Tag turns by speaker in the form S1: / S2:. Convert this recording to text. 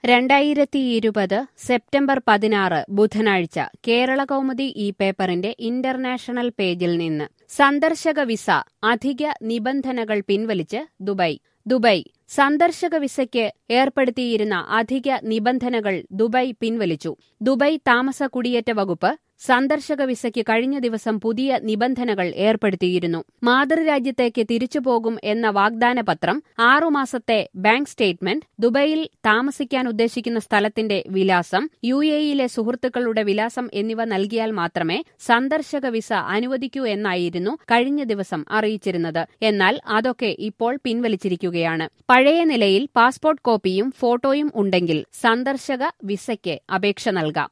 S1: രണ്ടായിരത്തി ഇരുപത് സെപ്റ്റംബർ പതിനാറ് ബുധനാഴ്ച കേരള കൗമുദി ഈ പേപ്പറിന്റെ ഇന്റർനാഷണൽ പേജിൽ നിന്ന് സന്ദർശക വിസ അധിക നിബന്ധനകൾ പിൻവലിച്ച് ദുബൈ ദുബൈ സന്ദർശക വിസയ്ക്ക് ഏർപ്പെടുത്തിയിരുന്ന അധിക നിബന്ധനകൾ ദുബൈ പിൻവലിച്ചു ദുബൈ താമസ കുടിയേറ്റ വകുപ്പ് സന്ദർശക വിസയ്ക്ക് കഴിഞ്ഞ ദിവസം പുതിയ നിബന്ധനകൾ ഏർപ്പെടുത്തിയിരുന്നു മാതൃരാജ്യത്തേക്ക് തിരിച്ചുപോകും എന്ന വാഗ്ദാന പത്രം ആറുമാസത്തെ ബാങ്ക് സ്റ്റേറ്റ്മെന്റ് ദുബൈയിൽ താമസിക്കാൻ ഉദ്ദേശിക്കുന്ന സ്ഥലത്തിന്റെ വിലാസം യു എയിലെ സുഹൃത്തുക്കളുടെ വിലാസം എന്നിവ നൽകിയാൽ മാത്രമേ സന്ദർശക വിസ അനുവദിക്കൂ എന്നായിരുന്നു കഴിഞ്ഞ ദിവസം അറിയിച്ചിരുന്നത് എന്നാൽ അതൊക്കെ ഇപ്പോൾ പിൻവലിച്ചിരിക്കുകയാണ് പഴയ നിലയിൽ പാസ്പോർട്ട് കോപ്പിയും ഫോട്ടോയും ഉണ്ടെങ്കിൽ സന്ദർശക വിസയ്ക്ക് അപേക്ഷ നൽകാം